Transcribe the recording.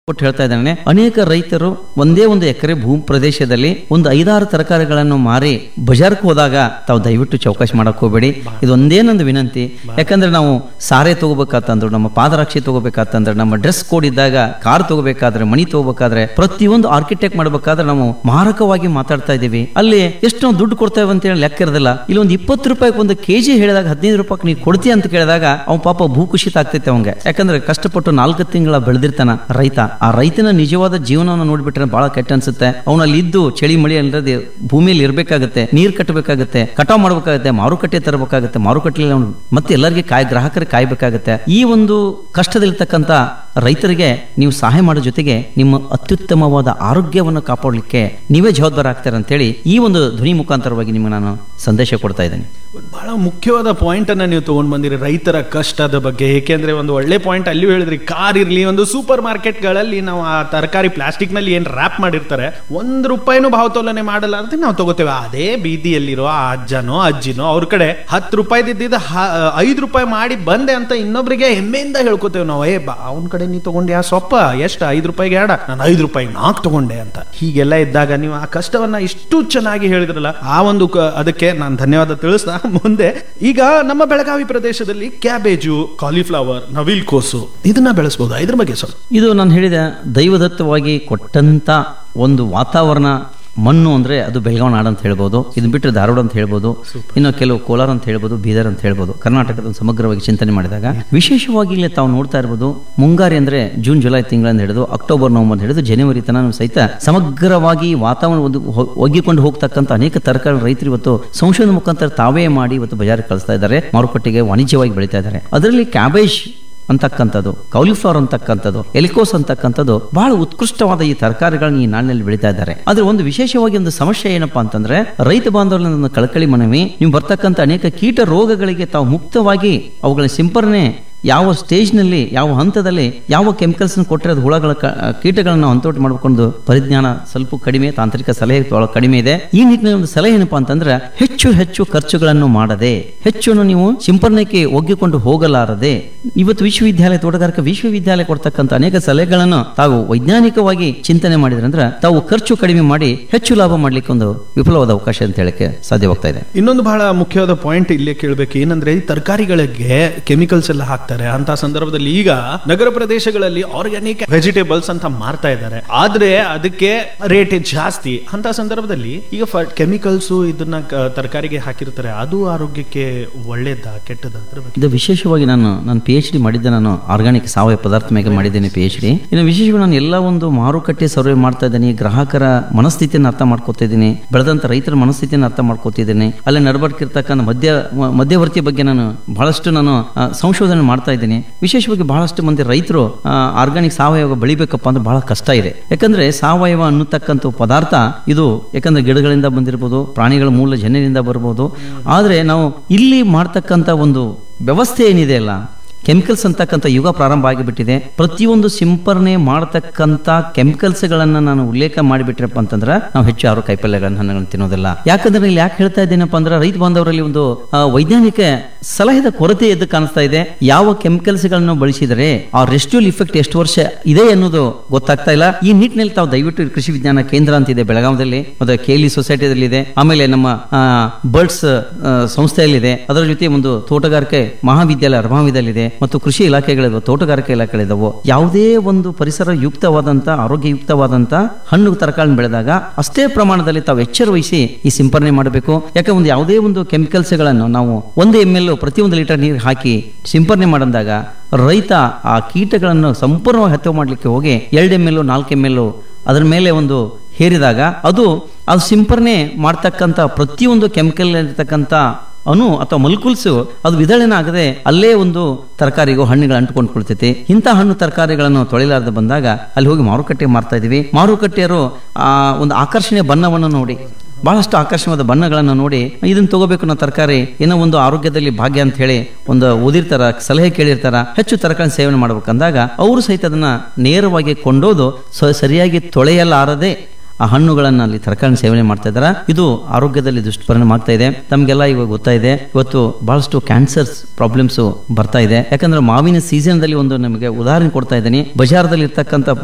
ಕೊಟ್ಟು ಹೇಳ್ತಾ ಇದ್ದಾನೆ ಅನೇಕ ರೈತರು ಒಂದೇ ಒಂದು ಎಕರೆ ಭೂ ಪ್ರದೇಶದಲ್ಲಿ ಒಂದು ಐದಾರು ತರಕಾರಿಗಳನ್ನು ಮಾರಿ ಬಜಾರ್ಗೆ ಹೋದಾಗ ತಾವು ದಯವಿಟ್ಟು ಚೌಕಾಶಿ ಮಾಡಕ್ ಹೋಗ್ಬೇಡಿ ಇದು ಒಂದೇ ನಂದು ವಿನಂತಿ ಯಾಕಂದ್ರೆ ನಾವು ಸಾರೆ ತಗೋಬೇಕಾತಂದ್ರು ನಮ್ಮ ಪಾದರಕ್ಷೆ ತಗೋಬೇಕಾತಂದ್ರೆ ನಮ್ಮ ಡ್ರೆಸ್ ಕೋಡ್ ಇದ್ದಾಗ ಕಾರ್ ತಗೋಬೇಕಾದ್ರೆ ಮಣಿ ತಗೋಬೇಕಾದ್ರೆ ಪ್ರತಿಯೊಂದು ಆರ್ಕಿಟೆಕ್ಟ್ ಮಾಡ್ಬೇಕಾದ್ರೆ ನಾವು ಮಾರಕವಾಗಿ ಮಾತಾಡ್ತಾ ಇದೀವಿ ಅಲ್ಲಿ ಎಷ್ಟು ನಾವು ದುಡ್ಡು ಕೊಡ್ತೇವೆ ಅಂತ ಹೇಳಿ ಲೆಕ್ಕ ಇರೋದಿಲ್ಲ ಇಲ್ಲಿ ಒಂದು ಇಪ್ಪತ್ತು ರೂಪಾಯಿ ಒಂದು ಕೆಜಿ ಹೇಳಿದಾಗ ಹದಿನೈದು ರೂಪಾಯಿ ನೀವು ಕೊಡ್ತೀಯ ಅಂತ ಕೇಳಿದಾಗ ಅವ್ನ ಪಾಪ ಭೂಕುಷಿತ ಆಗ್ತೈತೆ ಅವಂಗೆ ಯಾಕಂದ್ರೆ ಕಷ್ಟಪಟ್ಟು ನಾಲ್ಕು ತಿಂಗಳ ಬೆಳೆದಿರ್ತಾನ ರೈತ ಆ ರೈತನ ನಿಜವಾದ ಜೀವನವನ್ನು ನೋಡ್ಬಿಟ್ರೆ ಬಹಳ ಕೆಟ್ಟ ಅನ್ಸುತ್ತೆ ಅವನಲ್ಲಿ ಇದ್ದು ಚಳಿ ಮಳಿ ಅಲ್ಲದೆ ಭೂಮಿಯಲ್ಲಿ ಇರ್ಬೇಕಾಗತ್ತೆ ನೀರ್ ಕಟ್ಟಬೇಕಾಗತ್ತೆ ಕಟಾವ್ ಮಾಡ್ಬೇಕಾಗತ್ತೆ ಮಾರುಕಟ್ಟೆ ತರಬೇಕಾಗತ್ತೆ ಮಾರುಕಟ್ಟೆಯಲ್ಲಿ ಅವನು ಮತ್ತೆ ಎಲ್ಲರಿಗೆ ಕಾಯ್ ಗ್ರಾಹಕರಿಗೆ ಕಾಯ್ಬೇಕಾಗತ್ತೆ ಈ ಒಂದು ಕಷ್ಟದಲ್ಲಿರ್ತಕ್ಕಂಥ ರೈತರಿಗೆ ನೀವು ಸಹಾಯ ಮಾಡೋ ಜೊತೆಗೆ ನಿಮ್ಮ ಅತ್ಯುತ್ತಮವಾದ ಆರೋಗ್ಯವನ್ನು ಕಾಪಾಡಲಿಕ್ಕೆ ನೀವೇ ಜವಾಬ್ದಾರ ಆಗ್ತಾರೆ ಅಂತೇಳಿ ಈ ಒಂದು ಧ್ವನಿ ಮುಖಾಂತರವಾಗಿ ನಿಮಗೆ ನಾನು ಸಂದೇಶ ಕೊಡ್ತಾ ಇದ್ದೇನೆ ಒಂದು ಬಹಳ ಮುಖ್ಯವಾದ ಪಾಯಿಂಟ್ ಅನ್ನ ನೀವು ತಗೊಂಡ್ ಬಂದಿರಿ ರೈತರ ಕಷ್ಟದ ಬಗ್ಗೆ ಏಕೆಂದ್ರೆ ಒಂದು ಒಳ್ಳೆ ಪಾಯಿಂಟ್ ಅಲ್ಲಿ ಹೇಳಿದ್ರಿ ಕಾರ್ ಇರ್ಲಿ ಒಂದು ಸೂಪರ್ ಮಾರ್ಕೆಟ್ಗಳಲ್ಲಿ ನಾವು ಆ ತರಕಾರಿ ಪ್ಲಾಸ್ಟಿಕ್ ನಲ್ಲಿ ಏನ್ ರ್ಯಾಪ್ ಮಾಡಿರ್ತಾರೆ ಒಂದ್ ರೂಪಾಯಿನೂ ಭಾವತೋಲನೆ ಮಾಡಲ್ಲ ಅಂತ ನಾವು ತಗೋತೇವೆ ಅದೇ ಬೀದಿಯಲ್ಲಿರೋ ಆ ಅಜ್ಜನೋ ಅಜ್ಜಿನೋ ಅವ್ರ ಕಡೆ ಹತ್ತು ರೂಪಾಯಿ ಇದ್ದಿದ್ದ ಐದು ರೂಪಾಯಿ ಮಾಡಿ ಬಂದೆ ಅಂತ ಇನ್ನೊಬ್ರಿಗೆ ಹೆಮ್ಮೆಯಿಂದ ಹೇಳ್ಕೊತೇವೆ ನಾವು ಏ ಬಾ ಅವನ ಕಡೆ ನೀ ತಗೊಂಡೆ ಆ ಸೊಪ್ಪ ಎಷ್ಟು ಐದು ರೂಪಾಯಿಗೆ ಆಡ ನಾನು ಐದು ರೂಪಾಯಿ ನಾಲ್ಕು ತಗೊಂಡೆ ಅಂತ ಹೀಗೆಲ್ಲ ಇದ್ದಾಗ ನೀವು ಆ ಕಷ್ಟವನ್ನ ಇಷ್ಟು ಚೆನ್ನಾಗಿ ಹೇಳಿದ್ರಲ್ಲ ಆ ಒಂದು ಕ- ಅದಕ್ಕೆ ನಾನು ಧನ್ಯವಾದ ತಿಳಿಸ್ತಾ ಮುಂದೆ ಈಗ ನಮ್ಮ ಬೆಳಗಾವಿ ಪ್ರದೇಶದಲ್ಲಿ ಕ್ಯಾಬೇಜು ಕಾಲಿಫ್ಲವರ್ ನವಿಲ್ ಕೋಸು ಇದನ್ನ ಬೆಳೆಸಬಹುದು ಇದ್ರ ಬಗ್ಗೆ ಸ್ವಲ್ಪ ಇದು ನಾನು ಹೇಳಿದ ದೈವದತ್ತವಾಗಿ ಕೊಟ್ಟಂತ ಒಂದು ವಾತಾವರಣ ಮಣ್ಣು ಅಂದ್ರೆ ಅದು ಬೆಳಗಾವಿ ನಾಡು ಅಂತ ಹೇಳ್ಬೋದು ಇದು ಬಿಟ್ಟರೆ ಧಾರವಾಡ ಅಂತ ಹೇಳ್ಬೋದು ಇನ್ನು ಕೆಲವು ಕೋಲಾರ ಅಂತ ಹೇಳ್ಬೋದು ಬೀದರ್ ಅಂತ ಹೇಳ್ಬೋದು ಕರ್ನಾಟಕದ ಸಮಗ್ರವಾಗಿ ಚಿಂತನೆ ಮಾಡಿದಾಗ ವಿಶೇಷವಾಗಿ ಇಲ್ಲಿ ತಾವು ನೋಡ್ತಾ ಇರ್ಬೋದು ಮುಂಗಾರಿ ಅಂದ್ರೆ ಜೂನ್ ಜುಲೈ ತಿಂಗಳಿಂದ ಹಿಡಿದು ಅಕ್ಟೋಬರ್ ನವೆಂಬರ್ ಹಿಡಿದು ಜನವರಿ ತನಕ ಸಹಿತ ಸಮಗ್ರವಾಗಿ ವಾತಾವರಣ ಒಂದು ಹೊ- ಒಗ್ಗಿಕೊಂಡು ಹೋಗ್ತಕ್ಕಂಥ ಅನೇಕ ತರಕಾರಿ ರೈತರು ಇವತ್ತು ಸಂಶೋಧನೆ ಮುಖಾಂತರ ತಾವೇ ಮಾಡಿ ಇವತ್ತು ಬಜಾರಿಗೆ ಕಳಿಸ್ತಾ ಇದ್ದಾರೆ ಮಾರುಕಟ್ಟೆಗೆ ವಾಣಿಜ್ಯವಾಗಿ ಬೆಳೀತಾ ಇದ್ದಾರೆ ಅದರಲ್ಲಿ ಕ್ಯಾಬೇಜ್ ಅಂತಕ್ಕಂಥದ್ದು ಕೌಲಿಫ್ಲವರ್ ಅಂತಕ್ಕಂಥದ್ದು ಎಲಿಕೋಸ್ ಅಂತಕ್ಕಂಥದ್ದು ಬಹಳ ಉತ್ಕೃಷ್ಟವಾದ ಈ ತರಕಾರಿಗಳನ್ನ ಈ ನಾಡಿನಲ್ಲಿ ಬೆಳೀತಾ ಇದ್ದಾರೆ ಆದ್ರೆ ಒಂದು ವಿಶೇಷವಾಗಿ ಒಂದು ಸಮಸ್ಯೆ ಏನಪ್ಪಾ ಅಂತಂದ್ರೆ ರೈತ ಬಾಂಧವರಲ್ಲಿ ನನ್ನ ಕಳಕಳಿ ಮನವಿ ನೀವು ಬರ್ತಕ್ಕಂಥ ಅನೇಕ ಕೀಟ ರೋಗಗಳಿಗೆ ತಾವು ಮುಕ್ತವಾಗಿ ಅವುಗಳ ಸಿಂಪರಣೆ ಯಾವ ಸ್ಟೇಜ್ನಲ್ಲಿ ಯಾವ ಹಂತದಲ್ಲಿ ಯಾವ ಕೆಮಿಕಲ್ಸ್ ಕೊಟ್ಟರೆ ಅದು ಹುಳಗಳ ಕ- ಕೀಟಗಳನ್ನು ಹಂತೋಟಿ ಮಾಡ್ಕೊಂಡು ಪರಿಜ್ಞಾನ ಸ್ವಲ್ಪ ಕಡಿಮೆ ತಾಂತ್ರಿಕ ಸಲಹೆ ಬಹಳ ಕಡಿಮೆ ಇದೆ ಈ ನಿಟ್ಟಿನಲ್ಲಿ ಒಂದು ಸಲಹೆ ಏನಪ್ಪಾ ಅಂತಂದ್ರೆ ಹೆಚ್ಚು ಹೆಚ್ಚು ಖರ್ಚುಗಳನ್ನು ಮಾಡದೆ ಹೆಚ್ಚು ನೀವು ಸಿಂಪರಣೆಗೆ ಒಗ್ಗಿಕೊಂಡು ಹೋಗಲಾರದೆ ಇವತ್ತು ವಿಶ್ವವಿದ್ಯಾಲಯ ತೋಟಗಾರಿಕಾ ವಿಶ್ವವಿದ್ಯಾಲಯ ಕೊಡ್ತಕ್ಕಂಥ ಅನೇಕ ಸಲಹೆಗಳನ್ನು ತಾವು ವೈಜ್ಞಾನಿಕವಾಗಿ ಚಿಂತನೆ ಮಾಡಿದ್ರೆ ಅಂದ್ರೆ ತಾವು ಖರ್ಚು ಕಡಿಮೆ ಮಾಡಿ ಹೆಚ್ಚು ಲಾಭ ಮಾಡ್ಲಿಕ್ಕೆ ಒಂದು ವಿಫಲವಾದ ಅವಕಾಶ ಅಂತ ಹೇಳಕ್ಕೆ ಸಾಧ್ಯವಾಗ್ತಾ ಇದೆ ಇನ್ನೊಂದು ಬಹಳ ಮುಖ್ಯವಾದ ಪಾಯಿಂಟ್ ಇಲ್ಲೇ ಕೇಳಬೇಕು ಏನಂದ್ರೆ ಈ ತರಕಾರಿಗಳಿಗೆ ಕೆಮಿಕಲ್ಸ್ ಎಲ್ಲ ಹಾಕ್ತಾರೆ ಅಂತ ಸಂದರ್ಭದಲ್ಲಿ ಈಗ ನಗರ ಪ್ರದೇಶಗಳಲ್ಲಿ ಆರ್ಗ್ಯಾನಿಕ್ ವೆಜಿಟೇಬಲ್ಸ್ ಅಂತ ಮಾರ್ತಾ ಇದ್ದಾರೆ ಆದ್ರೆ ಅದಕ್ಕೆ ರೇಟ್ ಜಾಸ್ತಿ ಅಂತ ಸಂದರ್ಭದಲ್ಲಿ ಈಗ ಕೆಮಿಕಲ್ಸ್ ಇದನ್ನ ಕ- ತರಕಾರಿಗೆ ಹಾಕಿರ್ತಾರೆ ಅದು ಆರೋಗ್ಯಕ್ಕೆ ಒಳ್ಳೇದ ಕೆಟ್ಟದ ಅದ್ರ ಬಗ್ಗೆ ಇದು ವಿಶೇಷವಾಗಿ ನಾನು ನಾನು ಪಿ ಎಚ್ ಡಿ ಮಾಡಿದ್ದೆ ನಾನು ಆರ್ಗಾನಿಕ್ ಸಾವಯವ ಪದಾರ್ಥ ಮೇಲೆ ಮಾಡಿದ್ದೇನೆ ಪಿ ಎಚ್ ಡಿ ಇನ್ನು ವಿಶೇಷವಾಗಿ ನಾನು ಎಲ್ಲ ಒಂದು ಮಾರುಕಟ್ಟೆ ಸರ್ವೆ ಮಾಡ್ತಾ ಇದ್ದೀನಿ ಗ್ರಾಹಕರ ಮನಸ್ಥಿತಿಯನ್ನು ಅರ್ಥ ಮಾಡ್ಕೋತಾ ಇದ್ದೀನಿ ಬೆಳೆದಂತ ರೈತರ ಮನಸ್ಥಿತಿಯನ್ನು ಅರ್ಥ ಮಾಡ್ಕೋತಿದ್ದೀನಿ ಅಲ್ಲಿ ನಡಬರ್ಕಿರ್ತಕ್ಕಂಥ ಮಧ್ಯ ಮ- ಮಧ್ಯವರ್ತಿ ಬಗ್ಗೆ ನಾನು ಬಹಳಷ್ಟು ನಾನು ಆ, ಸಂಶೋಧನೆ ಮಾಡ್ತಾ ಇದ್ದೀನಿ ವಿಶೇಷವಾಗಿ ಬಹಳಷ್ಟು ಮಂದಿ ರೈತರು ಆರ್ಗಾನಿಕ್ ಸಾವಯವ ಬೆಳಿಬೇಕಪ್ಪ ಅಂದ್ರೆ ಬಹಳ ಕಷ್ಟ ಇದೆ ಯಾಕಂದ್ರೆ ಸಾವಯವ ಅನ್ನತಕ್ಕಂಥ ಪದಾರ್ಥ ಇದು ಯಾಕಂದ್ರೆ ಗಿಡಗಳಿಂದ ಬಂದಿರಬಹುದು ಪ್ರಾಣಿಗಳ ಮೂಲ ಜನ್ಯದಿಂದ ಬರ್ಬೋದು ಆದ್ರೆ ನಾವು ಇಲ್ಲಿ ಮಾಡ್ತಕ್ಕಂಥ ಒಂದು ವ್ಯವಸ್ಥೆ ಏನಿದೆ ಅಲ್ಲ ಕೆಮಿಕಲ್ಸ್ ಅಂತಕ್ಕಂಥ ಯುಗ ಪ್ರಾರಂಭ ಆಗಿಬಿಟ್ಟಿದೆ ಪ್ರತಿಯೊಂದು ಸಿಂಪರಣೆ ಮಾಡತಕ್ಕಂಥ ಕೆಮಿಕಲ್ಸ್ಗಳನ್ನ ನಾನು ಉಲ್ಲೇಖ ಮಾಡಿಬಿಟ್ರಪ್ಪ ಅಂತಂದ್ರೆ ನಾವು ಹೆಚ್ಚು ಯಾರು ಕೈಪಲ್ಯಗಳನ್ನ ಹಣ್ಣುಗಳನ್ನ ತಿನ್ನೋದಿಲ್ಲ ಯಾಕಂದ್ರೆ ಇಲ್ಲಿ ಯಾಕೆ ಹೇಳ್ತಾ ಇದ್ದೀನಪ್ಪ ಅಂದ್ರೆ ರೈತ ಬಾಂಧವರಲ್ಲಿ ಒಂದು ಆ, ವೈಜ್ಞಾನಿಕ ಸಲಹೆದ ಕೊರತೆ ಎದ್ದು ಕಾಣಿಸ್ತಾ ಇದೆ ಯಾವ ಕೆಮಿಕಲ್ಸ್ ಗಳನ್ನು ಬಳಸಿದರೆ ಆ ರೆಸ್ಟ್ಯೂಲ್ ಇಫೆಕ್ಟ್ ಎಷ್ಟು ವರ್ಷ ಇದೆ ಅನ್ನೋದು ಗೊತ್ತಾಗ್ತಾ ಇಲ್ಲ ಈ ನಿಟ್ಟಿನಲ್ಲಿ ತಾವು ದಯವಿಟ್ಟು ಕೃಷಿ ವಿಜ್ಞಾನ ಕೇಂದ್ರ ಅಂತ ಇದೆ ಬೆಳಗಾವದಲ್ಲಿ ಮತ್ತೆ ಕೇಲಿ ಸೊಸೈಟಿದಲ್ಲಿ ಇದೆ ಆಮೇಲೆ ನಮ್ಮ ಬರ್ಡ್ಸ್ ಸಂಸ್ಥೆಯಲ್ಲಿದೆ ಅದರ ಜೊತೆ ಒಂದು ತೋಟಗಾರಿಕೆ ಮಹಾವಿದ್ಯಾಲಯ ಮಹಾವಿದ್ಯಾಲಯ ಮತ್ತು ಕೃಷಿ ಇಲಾಖೆಗಳಿದಾವೆ ತೋಟಗಾರಿಕೆ ಇಲಾಖೆಗಳಿದಾವೆ ಯಾವುದೇ ಒಂದು ಪರಿಸರ ಯುಕ್ತವಾದಂತ ಆರೋಗ್ಯಯುಕ್ತವಾದಂತ ಹಣ್ಣು ತರಕಾರಿ ಬೆಳೆದಾಗ ಅಷ್ಟೇ ಪ್ರಮಾಣದಲ್ಲಿ ತಾವು ಎಚ್ಚರ ವಹಿಸಿ ಈ ಸಿಂಪರಣೆ ಮಾಡಬೇಕು ಯಾಕೆ ಒಂದು ಯಾವುದೇ ಒಂದು ಕೆಮಿಕಲ್ಸ್ ಗಳನ್ನು ನಾವು ಒಂದು ಎಮ್ ಎಲ್ ಪ್ರತಿಯೊಂದು ಲೀಟರ್ ನೀರು ಹಾಕಿ ಸಿಂಪರಣೆ ಮಾಡಿದಾಗ ರೈತ ಆ ಕೀಟಗಳನ್ನು ಸಂಪೂರ್ಣವಾಗಿ ಹತ್ಯೆ ಮಾಡಲಿಕ್ಕೆ ಹೋಗಿ ಎರಡು ಎಮ್ ಎಲ್ ನಾಲ್ಕು ಎಮ್ ಎಲ್ ಅದರ ಮೇಲೆ ಒಂದು ಹೇರಿದಾಗ ಅದು ಅದು ಸಿಂಪರಣೆ ಮಾಡ್ತಕ್ಕಂಥ ಪ್ರತಿಯೊಂದು ಕೆಮಿಕಲ್ ಇರತಕ್ಕಂಥ ಅಣು ಅಥವಾ ಮಲ್ಕುಲ್ಸು ಅದು ವಿದಳನ ಆಗದೆ ಅಲ್ಲೇ ಒಂದು ತರಕಾರಿಗೂ ಹಣ್ಣುಗಳು ಅಂಟ್ಕೊಂಡು ಕೊಳ್ತೈತಿ ಇಂಥ ಹಣ್ಣು ತರಕಾರಿಗಳನ್ನು ತೊಳಿಲಾರ್ದೆ ಬಂದಾಗ ಅಲ್ಲಿ ಹೋಗಿ ಮಾರುಕಟ್ಟೆ ಮಾರ್ತಾ ಇದೀವಿ ಮಾರುಕಟ್ಟೆಯರು ಆ ಒಂದು ಆಕರ್ಷಣೀಯ ಬಣ್ಣವನ್ನು ನೋಡಿ ಬಹಳಷ್ಟು ಆಕರ್ಷಣವಾದ ಬಣ್ಣಗಳನ್ನು ನೋಡಿ ಇದನ್ನ ತಗೋಬೇಕು ನಾವು ತರಕಾರಿ ಏನೋ ಒಂದು ಆರೋಗ್ಯದಲ್ಲಿ ಭಾಗ್ಯ ಅಂತ ಹೇಳಿ ಒಂದು ಓದಿರ್ತಾರ ಸಲಹೆ ಕೇಳಿರ್ತಾರ ಹೆಚ್ಚು ತರಕಾರಿ ಸೇವನೆ ಮಾಡ್ಬೇಕಂದಾಗ ಅವರು ಸಹಿತ ಅದನ್ನ ನೇರವಾಗಿ ಕೊಂಡೋದು ಸ- ಸರಿಯಾಗಿ ತೊಳೆಯಲಾರದೆ ಆ ಹಣ್ಣುಗಳನ್ನ ಅಲ್ಲಿ ತರಕಾರಿ ಸೇವನೆ ಮಾಡ್ತಾ ಇದಾರ ಇದು ಆರೋಗ್ಯದಲ್ಲಿ ದುಷ್ಪರಿಣಾಮ ಆಗ್ತಾ ಇದೆ ತಮ್ಗೆಲ್ಲ ಇವಾಗ ಗೊತ್ತಾಯಿದೆ ಇವತ್ತು ಬಹಳಷ್ಟು ಕ್ಯಾನ್ಸರ್ಸ್ ಪ್ರಾಬ್ಲಮ್ಸ್ ಬರ್ತಾ ಇದೆ ಯಾಕಂದ್ರೆ ಮಾವಿನ ಸೀಸನ್ ದಲ್ಲಿ ಒಂದು ನಮಗೆ ಉದಾಹರಣೆ ಕೊಡ್ತಾ ಇದ್ದೀನಿ ಬಜಾರದಲ್ಲಿ ಇರ್ತಕ್ಕಂಥ